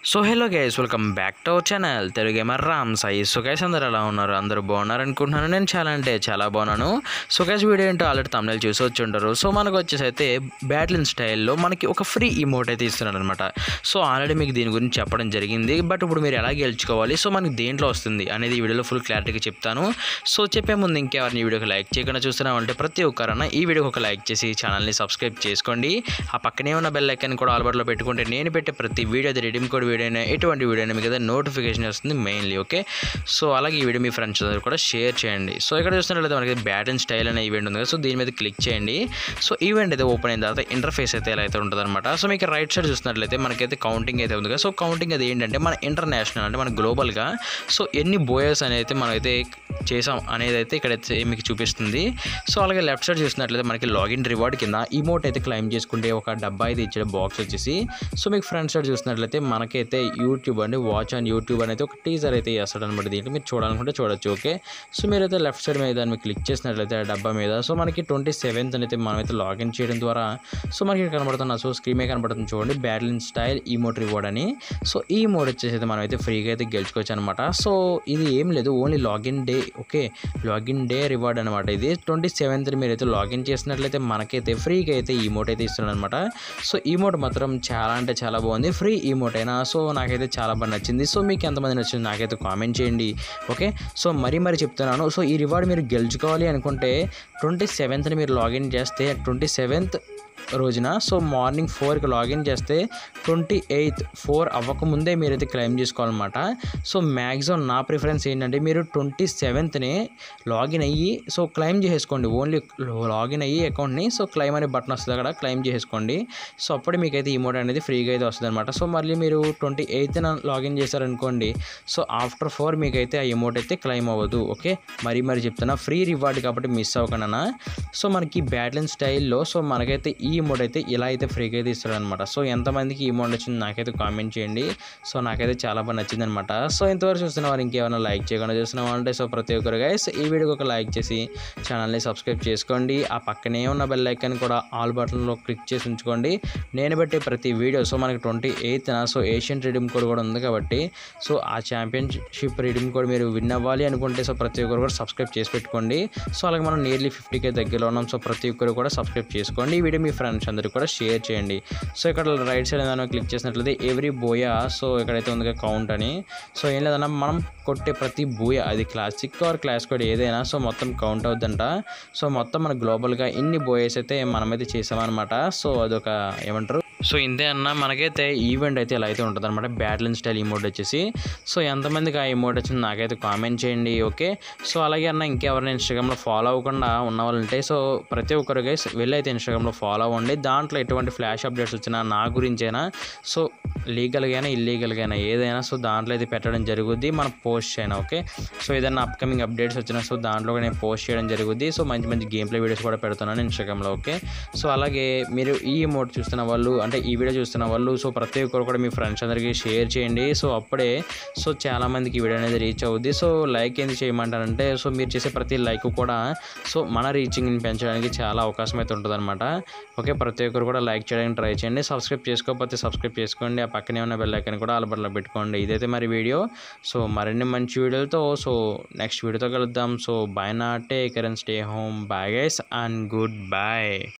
so hello guys welcome back to our channel Telugu gamer Ram Sai so guys అందరు ఎలా ఉన్నారు అందరూ బాగున్నారు అనుకుంటున్నాను నేను చాలా అంటే చాలా బాగున్నాను సో గైస్ వీడియో ఏంటో ఆల్రెడీ తమిళ చూసి వచ్చి ఉంటారు సో మనకు వచ్చేసి అయితే బ్యాటిల్ స్టైల్లో మనకి ఒక ఫ్రీ ఇమోట్ అయితే ఇస్తున్నాడు అనమాట సో ఆల్రెడీ మీకు దీని గురించి చెప్పడం జరిగింది బట్ ఇప్పుడు మీరు ఎలా గెలుచుకోవాలి సో మనకి దేంట్లో వస్తుంది అనేది ఈ వీడియోలో ఫుల్ క్లారిటీగా చెప్తాను సో చెప్పే ముందు ఇంకెవరిని ఈ వీడియోకి లైక్ చేయకుండా చూస్తున్నామంటే ప్రతి ఒక్కరన్నా ఈ వీడియోకి ఒక లైక్ చేసి ఛానల్ని సబ్స్క్రైబ్ చేసుకోండి ఆ పక్కనే ఉన్న బెల్ ఐకాన్ కూడా ఆల్బర్ట్లో పెట్టుకుంటే నేను పెట్టే ప్రతి వీడియో అది రిడీమ్ కోడ్ వీడియో అయినా ఎటువంటి వీడియో అయినా మీకు నోటిఫికేషన్ వస్తుంది మెయిన్లీ ఓకే సో అలాగే ఈ వీడియో మీ ఫ్రెండ్స్ అందరూ కూడా షేర్ చేయండి సో ఇక్కడ చూస్తున్నట్లయితే మనకి బ్యాట్ అండ్ స్టైల్ అనే ఈవెంట్ ఉంది కదా సో దీని మీద క్లిక్ చేయండి సో ఈవెంట్ అయితే ఓపెన్ అయిన తర్వాత ఇంటర్ఫేస్ అయితే ఎలా అయితే ఉంటుంది అనమాట సో మీకు రైట్ సైడ్ చూస్తున్నట్లయితే మనకైతే కౌంటింగ్ అయితే ఉంది కదా సో కౌంటింగ్ అది ఏంటంటే మన ఇంటర్నేషనల్ అంటే మన గ్లోబల్గా సో ఎన్ని బోయర్స్ అనేది అయితే మనమైతే చేసాం అనేది అయితే ఇక్కడైతే మీకు చూపిస్తుంది సో అలాగే లెఫ్ట్ సైడ్ చూసినట్లయితే మనకి లాగిన్ రివార్డ్ కింద ఇమోట్ అయితే క్లైమ్ చేసుకుంటే ఒక డబ్బా అయితే ఇచ్చాడు బాక్స్ వచ్చేసి సో మీకు ఫ్రంట్ సైడ్ చూసినట్లయితే మనకైతే యూట్యూబ్ అండి వాచ్ ఆన్ యూట్యూబ్ అనేది ఒక టీజర్ అయితే చేస్తాడు అనమాట దీంట్లో మీరు చూడాలనుకుంటే చూడొచ్చు ఓకే సో మీరైతే లెఫ్ట్ సైడ్ మీద దాన్ని క్లిక్ చేసినట్లయితే ఆ డబ్బా మీద సో మనకి ట్వంటీ సెవెంత్ అయితే మనమైతే లాగిన్ చేయడం ద్వారా సో మనకి ఇక్కడ కనబడుతున్న సో స్క్రీన్ మీద కనబడుతుంది చూడండి battle in style emote reward అని సో ఈ మోడ్ వచ్చేసి అయితే మనమైతే ఫ్రీగా అయితే గెలుచుకోవచ్చు అనమాట సో ఇది ఏం లేదు only login day okay login day reward అనమాట ఇది ట్వంటీ సెవెంత్ మీరైతే లాగిన్ చేసినట్లయితే మనకైతే ఫ్రీగా అయితే ఈ మోట్ అయితే ఇస్తున్నాడు అనమాట సో ఈ మోట్ మాత్రం చాలా అంటే చాలా బాగుంది ఫ్రీ ఈ మోట్ అయినా సో నాకైతే చాలా బాగా నచ్చింది సో మీకు ఎంతమంది నచ్చింది నాకైతే కామెంట్ చేయండి ఓకే సో మరీ మరీ చెప్తున్నాను సో ఈ రివార్డ్ మీరు గెలుచుకోవాలి అనుకుంటే ట్వంటీ సెవెంత్ని మీరు లాగిన్ చేస్తే ట్వంటీ సెవెంత్ రోజున సో మార్నింగ్ ఫోర్కి లాగిన్ చేస్తే ట్వంటీ ఎయిత్ ఫోర్ అవ్వకముందే మీరైతే క్లెయిమ్ చేసుకోవాలన్నమాట సో మ్యాక్సిమం నా ప్రిఫరెన్స్ ఏంటంటే మీరు ట్వంటీ సెవెంత్ని లాగిన్ అయ్యి సో క్లెయిమ్ చేసుకోండి ఓన్లీ లాగిన్ అయ్యి అకౌంట్ని సో క్లెయిమ్ అనే బటన్ వస్తుంది అక్కడ క్లెయిమ్ చేసుకోండి సో అప్పుడు మీకైతే ఈ మోడ్ అనేది ఫ్రీగా అయితే వస్తుంది అనమాట సో మళ్ళీ మీరు ట్వంటీ ఎయిత్న లాగిన్ చేశారనుకోండి సో ఆఫ్టర్ ఫోర్ మీకైతే ఆ అమౌంట్ అయితే క్లెయిమ్ అవ్వదు ఓకే మరీ మరి చెప్తున్నా ఫ్రీ రివార్డ్ కాబట్టి మిస్ అవ్వకుండా సో మనకి బ్యాటిల్ స్టైల్లో సో మనకైతే ఈ అమౌంట్ అయితే ఇలా అయితే ఫ్రీగా అయితే ఇస్తాడు అనమాట సో ఎంతమందికి ఈ అమౌంట్ వచ్చింది నాకైతే కామెంట్ చేయండి సో నాకైతే చాలా బాగా నచ్చింది అనమాట సో ఇంతవరకు చూస్తున్న వారు ఇంకేమైనా లైక్ చేయకుండా చూస్తున్నాం అంటే సో ప్రతి ఒక్కరు గైస్ ఈ వీడియోకి ఒక లైక్ చేసి ఛానల్ని సబ్స్క్రైబ్ చేసుకోండి ఆ పక్కనే ఉన్న బెల్ ఐకాన్ కూడా ఆల్ బటన్లో క్లిక్ చేసి ఉంచుకోండి నేను పెట్టే ప్రతి వీడియో సో మనకి ట్వంటీ ఎయిత్న సో ఏషియన్ రిడీమ్ కోడ్ కూడా ఉంది కాబట్టి సో ఆ ఛాంపియన్షిప్ రిడీమ్ కోడ్ మీరు విన్ అవ్వాలి అనుకుంటే సో ప్రతి ఒక్కరు కూడా సబ్స్క్రైబ్ చేసి పెట్టుకోండి సో అలాగే మనం నియర్లీ ఫిఫ్టీకే దగ్గరలో ఉన్నాం సో ప్రతి ఒక్కరు కూడా సబ్స్క్రైబ్ చేసుకోండి ఈ వీడియో మీ ఫ్రెండ్స్ అందరికీ కూడా షేర్ చేయండి సో ఇక్కడ రైట్ సైడ్ ఏదైనా క్లిక్ చేసినట్లయితే ఎవ్రీ బోయా సో ఇక్కడైతే ఉంది కౌంట్ అని సో ఏం లేదన్నా మనం కొట్టే ప్రతి బూయ అది క్లాసిక్ ఆర్ క్లాస్ కోడ్ ఏదైనా సో మొత్తం కౌంట్ అవుద్దంట సో మొత్తం మన గ్లోబల్గా ఇన్ని బోయస్ అయితే మనమైతే చేసామన్నమాట సో అదొక ఏమంటారు సో ఇంతే అన్న మనకైతే ఈవెంట్ అయితే ఇలా అయితే ఉంటుంది అనమాట బ్యాటిల్ స్టైల్ ఇమోట్ వచ్చేసి సో ఎంతమందికి ఆ ఇమోట్ వచ్చింది నాకైతే కామెంట్ చేయండి ఓకే సో అలాగే అన్న ఇంకెవరైనా ఇన్స్టాగ్రామ్లో ఫాలో అవ్వకుండా ఉన్న వాళ్ళు ఉంటే సో ప్రతి ఒక్కరు గైస్ వెళ్ళి అయితే ఇన్స్టాగ్రామ్లో ఫాలో అవ్వండి దాంట్లో ఎటువంటి ఫ్లాష్ అప్డేట్స్ వచ్చినా నా గురించైనా సో లీగల్గానే ఇల్లీగల్గానే ఏదైనా సో దాంట్లో అయితే పెట్టడం జరుగుద్ది మనం పోస్ట్ చేయను ఓకే సో ఏదైనా అప్కమింగ్ అప్డేట్స్ వచ్చినా సో దాంట్లో కూడా నేను పోస్ట్ చేయడం జరుగుద్ది సో మంచి మంచి గేమ్ ప్లే వీడియోస్ కూడా పెడుతున్నాను ఇన్స్టాగ్రామ్లో ఓకే సో అలాగే మీరు ఈ మోడ్ చూస్తున్న వాళ్ళు అంటే ఈ వీడియో చూస్తున్న వాళ్ళు సో ప్రతి ఒక్కరు కూడా మీ ఫ్రెండ్స్ అందరికీ షేర్ చేయండి సో అప్పుడే సో చాలామందికి ఈ వీడియో అనేది రీచ్ అవుద్ది సో లైక్ ఏంది చేయమంటారంటే సో మీరు చేసే ప్రతి లైక్ కూడా సో మన రీచింగ్ని పెంచడానికి చాలా అవకాశం అయితే ఉంటుంది అనమాట ఓకే ప్రతి ఒక్కరు కూడా లైక్ చేయడానికి ట్రై చేయండి సబ్స్క్రైబ్ చేసుకోకపోతే సబ్స్క్రైబ్ చేసుకోండి ఆ పక్కనే ఉన్న బెల్ ఐకాన్ కూడా అలబట్లో పెట్టుకోండి ఇదైతే మరి వీడియో సో మరిన్ని మంచి వీడియోలతో సో నెక్స్ట్ వీడియోతో కలుద్దాం so bye not take and stay home bye guys and good by